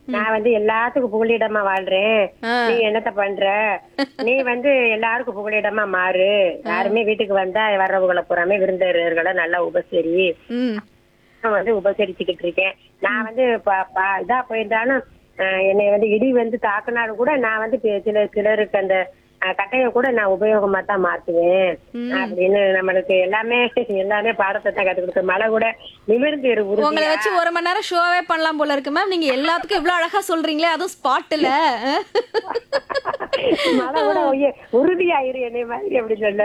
நான் வந்து எல்லாத்துக்கும் புகலிடமா வாழ்றேன் ஆ. நீ என்னத்த பண்ற நீ வந்து எல்லாருக்கும் புகலிடமா மாறு யாருமே வீட்டுக்கு வந்தா வர்றவங்களை பூராமே விருந்தினர்களை நல்லா உபசரி ம் நான் வந்து உபசரிச்சுக்கிட்டு இருக்கேன் நான் வந்து ப- ப- இதா போயிருந்தாலும் அஹ், என்னை வந்து இடி வந்து தாக்குனாலும் கூட நான் வந்து பி- சில சிலருக்கு அந்த அஹ், கட்டைய கூட நான் உபயோகமா தான் மாத்துவேன் அப்படின்னு நம்மளுக்கு எல்லாமே எல்லாமே பாடத்தை தான் கத்து கொடுத்து மழை கூட நிமிர்ந்து இரு உங்களை உறுதியா. வச்சு ஒரு மணி நேரம் ஷோவே பண்ணலாம் போல இருக்கு மேம் நீங்க எல்லாத்துக்கும் இவ்வளவு அழகா சொல்றீங்களே அதுவும் ஸ்பாட்ல மழை கூட ஒய்ய- உறுதியாயிரு என்னை மாதிரி அப்படி சொல்ல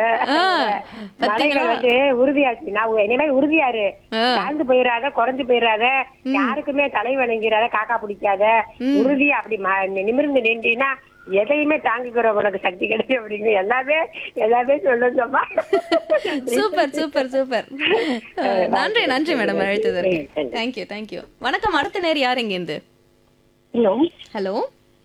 மழைகள் வந்து உறுதியாச்சு நான் என்னை மாதிரி உறுதியாரு தாழ்ந்து போயிடாத குறைஞ்சு போயிடாத யாருக்குமே தலை வணங்கிறாத காக்கா பிடிக்காத உறுதியா அப்படி ம- நிமிர்ந்து நின்றீன்னா எதையுமே தாங்கிக்கிற உனக்கு சக்தி கிடைக்கும் அப்படிங்க எல்லாமே எல்லாமே சொல்லுங்கம்மா சூப்பர் சூப்பர் சூப்பர் நன்றி நன்றி மேடம் அழைத்ததற்கு தேங்க்யூ தேங்க்யூ வணக்கம் அடுத்த நேர் யார் இருந்து ஹலோ ஹலோ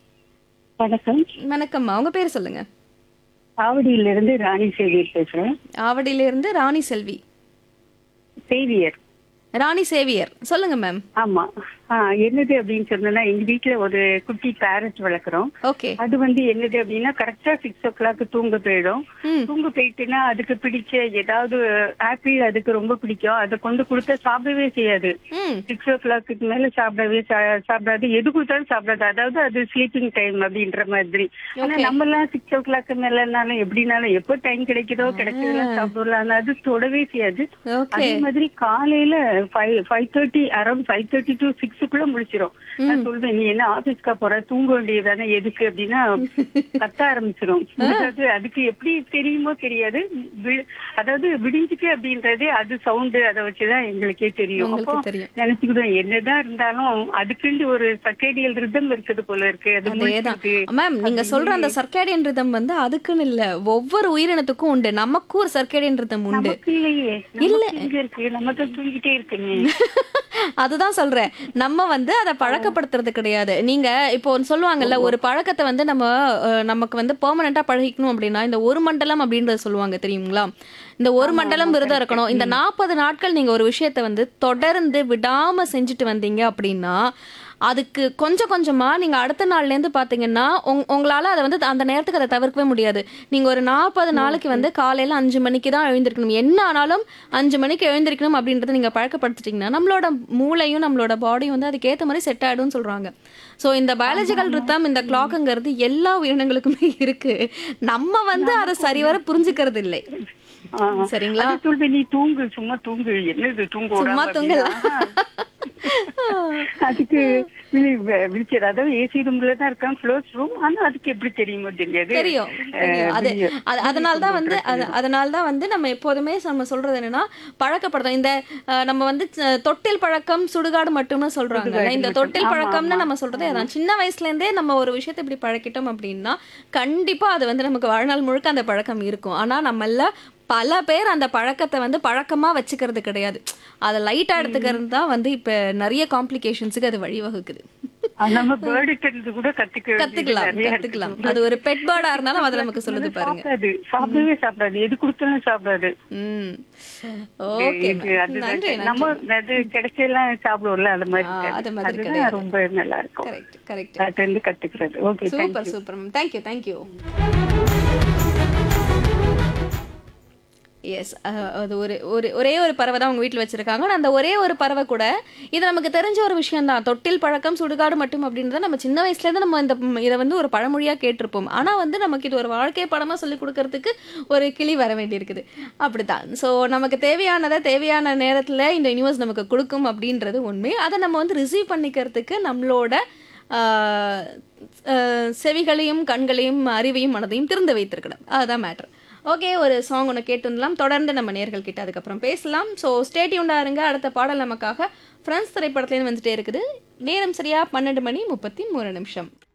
வணக்கம் வணக்கம்மா உங்க பேர் சொல்லுங்க ஆவடியிலிருந்து ராணி சேவியர் பேசுறேன் ஆவடியில இருந்து ராணி செல்வி சேவியர் ராணி சேவியர் சொல்லுங்க மேம் ஆமா ஆ, என்னது அப்படின்னு சொன்னா எங்க வீட்ல ஒரு குட்டி பேரட் வளர்க்குறோம் ஓகே அது வந்து என்னது அப்படின்னா கரெக்டா சிக்ஸ் ஓ கிளாக் தூங்க போயிடும் ம். தூங்க போயிட்டுன்னா அதுக்கு பிடிச்ச ஏதாவது ஆப்பிள் அதுக்கு ரொம்ப பிடிக்கும் அதை கொண்டு கொடுத்தா சாப்பிடவே செய்யாது ம் சிக்ஸ் ஓ கிளாக்கு மேல சாப்பிடவே சா- சாப்பிடாது எது கொடுத்தாலும் சாப்பிடாது அதாவது அது ஸ்லீப்பிங் டைம் அப்படின்ற மாதிரி ஆனா Okay. நம்ம எல்லாம் சிக்ஸ் ஓ கிளாக் மேலனாலும் எப்படினாலும் எப்போ டைம் கிடைக்குதோ கிடைச்சதெல்லாம் சாப்பிடலாம் ஆனா அது தொடவே செய்யாது ஓகே அதே மாதிரி காலையில five five thirty around five thirty to சிக்ஸுக்குள்ள முடிச்சிரும் நான் சொல்வேன் நீ என்ன ஆபீஸ்க்கா போற தூங்க வேண்டியதானே எதுக்கு அப்படின்னா கத்த ஆரம்பிச்சிரும் அதாவது அதுக்கு எப்படி தெரியுமோ தெரியாது வி- அதாவது விடிஞ்சுக்கு அப்படின்றது அது சவுண்டு அதை வச்சுதான் எங்களுக்கே தெரியும் உங்களுக்கு அப்போ தெரியும். நினைச்சுக்கிடுவோம் என்னதான் இருந்தாலும் அதுக்குண்டு ஒரு சர்க்கேடியல் ரிதம் இருக்குது போல இருக்கு அது அதேதான் முடிச்சிருக்கு. மேம் நீங்க சொல்ற அந்த சர்க்கேடியன் ரிதம் வந்து அதுக்குன்னு இல்ல ஒவ்வொரு உயிரினத்துக்கும் உண்டு நமக்கும் ஒரு சர்க்கேடியன் ரிதம் உண்டு நமக்கு இல்லையே நமக்கு எங்க இருக்கு நம்ம தான் தூங்கிட்டே இருக்குமே அதுதான் சொல்றேன் நம்ம வந்து அதை பழக்கப்படுத்துறது கிடையாது நீங்க இப்போ ஒண்ணு சொல்லுவாங்கல்ல ஒரு பழக்கத்தை வந்து நம்ம அஹ், நமக்கு வந்து பெர்மனண்டா பழகிக்கணும் அப்படின்னா இந்த ஒரு மண்டலம் அப்படின்றத சொல்லுவாங்க தெரியுங்களா இந்த ஒரு மண்டலம் விரதம் இருக்கணும் இந்த நாற்பது நாட்கள் நீங்க ஒரு விஷயத்தை வந்து தொடர்ந்து விடாம செஞ்சுட்டு வந்தீங்க அப்படின்னா அதுக்கு கொஞ்சம் கொஞ்சமா நீங்க அடுத்த நாள்ல இருந்து பாத்தீங்கன்னா உங்- உங்களால அதை வந்து அந்த நேரத்துக்கு அதை தவிர்க்கவே முடியாது நீங்க ஒரு நாற்பது நாளைக்கு வந்து காலையில அஞ்சு மணிக்கு தான் எழுந்திருக்கணும் என்ன ஆனாலும் அஞ்சு மணிக்கு எழுந்திருக்கணும் அப்படின்றத நீங்க பழக்கப்படுத்திட்டீங்கன்னா நம்மளோட மூளையும் நம்மளோட பாடியும் வந்து அதுக்கேத்த மாதிரி செட் ஆயிடும்னு சொல்றாங்க ஸோ இந்த பயாலஜிக்கல் ரித்தம் இந்த கிளாக்குங்கிறது எல்லா உயிரினங்களுக்குமே இருக்கு நம்ம வந்து அதை சரிவர புரிஞ்சுக்கிறது இல்லை ஆ. சரிங்களா அது சொல்வே நீ தூங்கு சும்மா தூங்கு என்னது தூங்க சும்மா விடாம தூங்கலாம் அப்படின்னா, அதுக்கு விழிச்சது அதாவது ஏசி ரூம்ல தான் இருக்கான் க்ளோஸ் ரூம் ஆனா அதுக்கு எப்படி தெரியுமோ தெரியாது தெரியும் தெரியும். அது அது- அதனால வந்து அது அதனால தான் வந்து நம்ம எப்போதுமே நம்ம சொல்றது என்னன்னா பழக்கப்படுத்தோம் இந்த அஹ், நம்ம வந்து அஹ், தொட்டில் பழக்கம் சுடுகாடு மட்டும்னு சொல்றாங்க இந்த தொட்டில் பழக்கம்னு நம்ம சொல்றதே அதான் சின்ன வயசுல இருந்தே நம்ம ஒரு விஷயத்தை இப்படி பழக்கிட்டோம் அப்படின்னா கண்டிப்பா அது வந்து நமக்கு வாழ்நாள் முழுக்க அந்த பழக்கம் இருக்கும் ஆனா நம்மள பல பேர் அந்த பழக்கத்தை வந்து பழக்கமா வச்சுக்கிறது கிடையாது அதை லைட்டா எடுத்துக்கிறது தான் வந்து இப்ப நிறைய காம்ப்ளிகேஷன்ஸுக்கு அது வழிவகுக்குது அது நம்ம பேர்டு கிட்டது கூட கத்துக்க வேண்டியது கத்துக்கலாம் நிறைய கத்துக்கலாம் இருக்கு. அது ஒரு பெட் பேர்டா இருந்தாலும் அது நமக்கு சொல்லுது பாருங்க சாப்பிடாது சாப்பிடவே சாப்பிடாது எது கொடுத்தாலும் சாப்பிடாது ம் ஓகே இது அதுதான் நன்றி நம்ம அது கிடைச்செல்லாம் சாப்பிடுவோம்ல அந்த மாதிரி ஆ, இருக்காது. அது மாதிரி அதுதான் கிடையாது. ரொம்ப நல்லா இருக்கும் கரெக்ட் கரெக்ட் அது வந்து கத்துக்கிறது okay super super ma'am thank you thank you yes அது ஒரு ஒரு ஒரே ஒரு பறவை தான் உங்க வீட்டில் வச்சிருக்காங்க ஆனா அந்த ஒரே ஒரு பறவை கூட இது நமக்கு தெரிஞ்ச ஒரு விஷயம் தான் தொட்டில் பழக்கம் சுடுகாடு மட்டும் அப்படின்றத நம்ம சின்ன வயசுல இருந்து நம்ம இந்த ம், இதை வந்து ஒரு பழமொழியா கேட்டிருப்போம் ஆனா வந்து நமக்கு இது ஒரு வாழ்க்கை படமா சொல்லி கொடுக்கறதுக்கு ஒரு கிளி வர வேண்டியிருக்குது அப்படித்தான் ஸோ நமக்கு தேவையானதை தேவையான நேரத்துல இந்த யூனிவர்ஸ் நமக்கு கொடுக்கும் அப்படின்றது உண்மை அதை நம்ம வந்து ரிசீவ் பண்ணிக்கிறதுக்கு நம்மளோட ஆஹ், ஆஹ், செவிகளையும் கண்களையும் அறிவையும் மனதையும் திறந்து வைத்திருக்கணும் அதுதான் மேட்டர் ஓகே ஒரு சாங் ஒன்று கேட்டு வந்துடலாம் தொடர்ந்து நம்ம நேர்கள் கிட்ட அதுக்கப்புறம் பேசலாம் ஸோ ஸ்டேட்யூண்டா இருங்க அடுத்த பாடல் நமக்காக ஃப்ரெண்ட்ஸ் திரைப்படத்துலேருந்து வந்துட்டே இருக்குது நேரம் சரியா பன்னெண்டு மணி முப்பத்தி மூணு நிமிஷம்